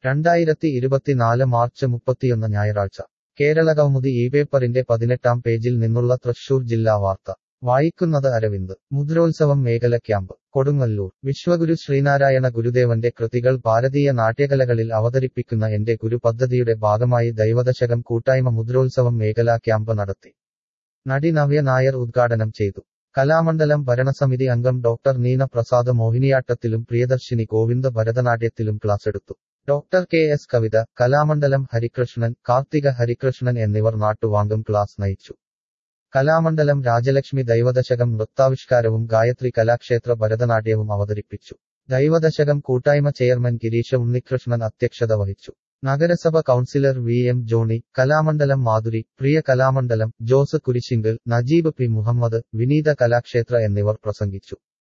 രണ്ടായിരത്തി ഇരുപത്തിനാല് മാർച്ച് മുപ്പത്തിയൊന്ന് ഞായറാഴ്ച കേരള കൗമുദി ഈ പേപ്പറിന്റെ പതിനെട്ടാം പേജിൽ നിന്നുള്ള തൃശൂർ ജില്ലാ വാർത്ത വായിക്കുന്നത് അരവിന്ദ് മുദ്രോത്സവം മേഖല ക്യാമ്പ് കൊടുങ്ങല്ലൂർ വിശ്വഗുരു ശ്രീനാരായണ ഗുരുദേവന്റെ കൃതികൾ ഭാരതീയ നാട്യകലകളിൽ അവതരിപ്പിക്കുന്ന എന്റെ ഗുരു പദ്ധതിയുടെ ഭാഗമായി ദൈവദശകം കൂട്ടായ്മ മുദ്രോത്സവം മേഖലാ ക്യാമ്പ് നടത്തി നടി നവ്യ നായർ ഉദ്ഘാടനം ചെയ്തു കലാമണ്ഡലം ഭരണസമിതി അംഗം ഡോക്ടർ നീന പ്രസാദ് മോഹിനിയാട്ടത്തിലും പ്രിയദർശിനി ഗോവിന്ദ ഭരതനാട്യത്തിലും ക്ലാസെടുത്തു doctor K S Kavitha Kalamandalam Harikrishnan Karthika Harikrishnan എന്നിവർ നാട്ടുവാങ്കം ക്ലാസ് നയിച്ചു കലാമണ്ഡലം രാജലക്ഷ്മി ദൈവദശകം നൃത്താവിഷ്കാരവും ഗായത്രി കലാക്ഷേത്ര ഭരതനാട്യവും അവതരിപ്പിച്ചു ദൈവദശകം കൂട്ടായ്മ ചെയർമാൻ ഗിരീഷ ഉണ്ണികൃഷ്ണൻ അധ്യക്ഷത വഹിച്ചു നഗരസഭ councillor V M Johny Kalamandalam Madhuri Priya Kalamandalam Jose Kurisinkal Najeeb P Muhammad Vineetha Kalakshetra എന്നിവർ പ്രസംഗിച്ചു